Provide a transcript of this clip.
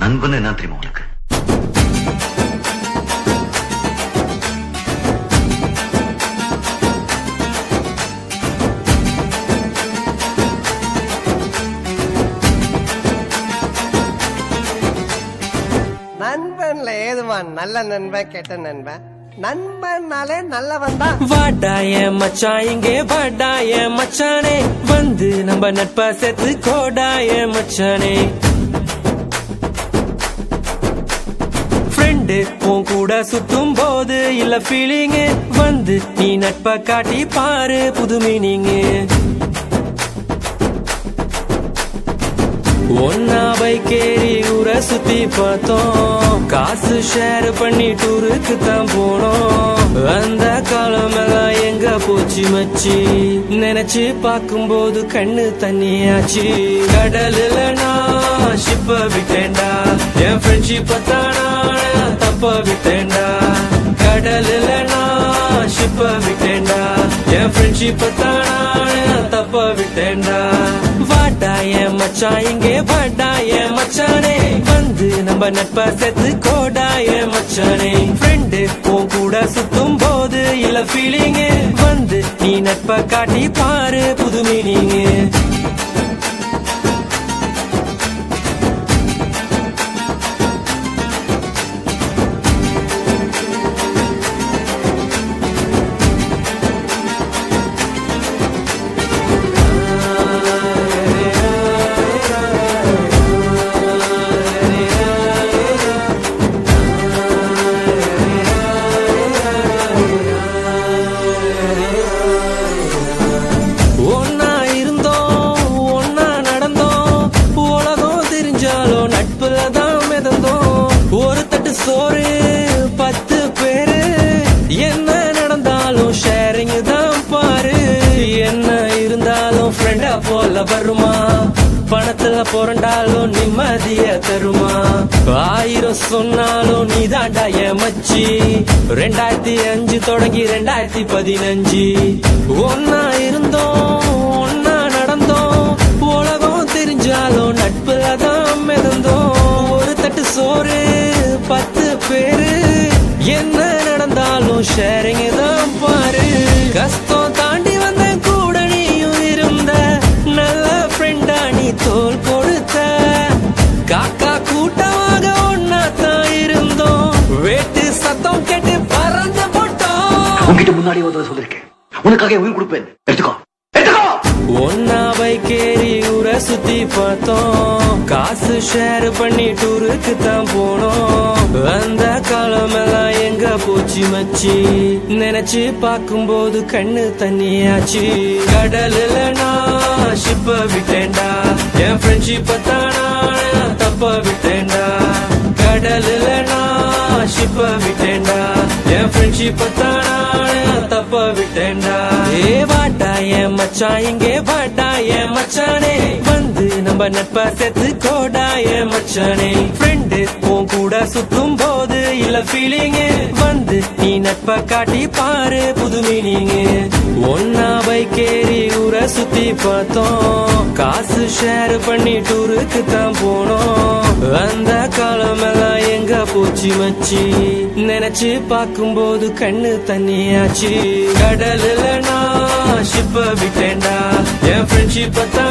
நண்பன் என்ன தெரியுமா உனக்கு நண்பன்ல ஏதுமா நல்ல நண்பன் கெட்ட நண்பன் நண்பன்னாலே நல்லவன் தான் வாடாய மச்சான் இங்கே வாடாய மச்சானே வந்து நம்ம நட்பா சேர்த்து கோடாய மச்சானே ஃப்ரெண்டு உன் கூட சுத்தும் போது இல்ல ஃபீலிங்கு வந்து நீ நட்பை காட்டி பாரு புது மீனிங்கு ஒன்னா பைக் ஏறி ஊரை சுத்தி பார்த்தோம் காசு ஷேர் பண்ணி டூருக்கு தான் போனோம் அந்த காலம் எல்லாம் எங்க போச்சு மச்சி நினைச்சு பார்க்கும்போது கண்ணு தண்ணியாச்சு கடலுல நான் ஷிப்ப விட்டேன்டா என் ஃப்ரெண்ட்ஷிப் தானா தப்ப விட்டேன்டா கடலுல நான் ஷிப்ப விட்டேன்டா என் ஃப்ரெண்ட்ஷிப் தானா தப்ப விட்டேன்டா வாடா என் மச்சான் இங்கே வாடா என் மச்சானே வந்து நம்ம நட்பா சேர்த்து கோடா என் மச்சானே ஃப்ரெண்டு உன் கூட சுத்தும் போது இல்ல ஃபீலிங்கு வந்து நீ நட்பை காட்டி பாரு புது மீனிங்கு ஒன்னா இருந்தோம் ஒன்னா நடந்தோம் உலகம் தெரிஞ்சாலும் நட்புல தான் மிதந்தோம் ஒரு தட்டு சோறு பத்து பேரு என்ன நடந்தாலும் ஷேரிங் தான் பாரு என்ன இருந்தாலும் ஃப்ரெண்டா போல வருமா பணத்துல புரண்டாலும் நிம்மதிய தருமா ஆயிரம் சொன்னாலும் நீ தாண்டா என் மச்சி ரெண்டாயிரத்தி அஞ்சு தொடங்கி ரெண்டாயிரத்தி பதினஞ்சு ஒன்னா இருந்தோம் ஒன்னா நடந்தோம் உலகம் தெரிஞ்சாலும் நட்புல தான் மிதந்தோம் ஒரு தட்டு சோறு பத்து பேரு என்ன நடந்தாலும் ஷேரிங் தான் பாரு கஷ்டம் தாண்டி வந்த கூட நீயும் இருந்த நல்ல ஃப்ரெண்டா நீ தோல் கொடுத்த காக்கா கூட்டமாக ஒன்னா தான் இருந்தோம் வேட்டு சத்தம் கேட்டு பறந்து போட்டோம் உன்கிட்ட முன்னாடி ஒரு தடவை சொல்லிருக்கேன் உனக்காக என் உயிர் கொடுப்பேன் எடுத்துக்கோ எடுத்துக்கோ ஒன்னா பைக் ஏறி ஊரை சுத்தி பார்த்தோம் காசு ஷேர் பண்ணி டூருக்கு தான் போனோம் அந்த காலம் எல்லாம் எங்க போச்சு மச்சி நினைச்சு பார்க்கும்போது கண்ணு தண்ணியாச்சு கடலுல நான் ஷிப்ப விட்டேன்டா என் ஃப்ரெண்ட்ஷிப்ப தானா தப்ப விட்டேன்டா கடலுல நான் ஷிப்ப விட்டேன்டா என் ஃப்ரெண்ட்ஷிப்ப தானா தப்ப விட்டேன்டா ஏ வாடா என் மச்சான் இங்கே வாடா என் மச்சானே வந்து நம்ம நட்பா சேர்த்து கோடா என் மச்சானே ஃப்ரெண்டு உன் கூட சுத்தும் போது இல்ல ஃபீலிங்கு வந்து நீ நட்பை காட்டி பாரு புது மீனிங்கு ஒன்னா பைக் ஏறி ஊரை சுத்தி பார்த்தோம் காசு ஷேர் பண்ணி டூருக்கு தான் போனோம் அந்த காலம் எல்லாம் எங்க போச்சு மச்சி நினைச்சு பார்க்கும்போது கண்ணு தண்ணியாச்சு கடலுல நான் ஷிப்ப விட்டேன்டா என் ஃப்ரெண்ட்ஷிப்ப தான்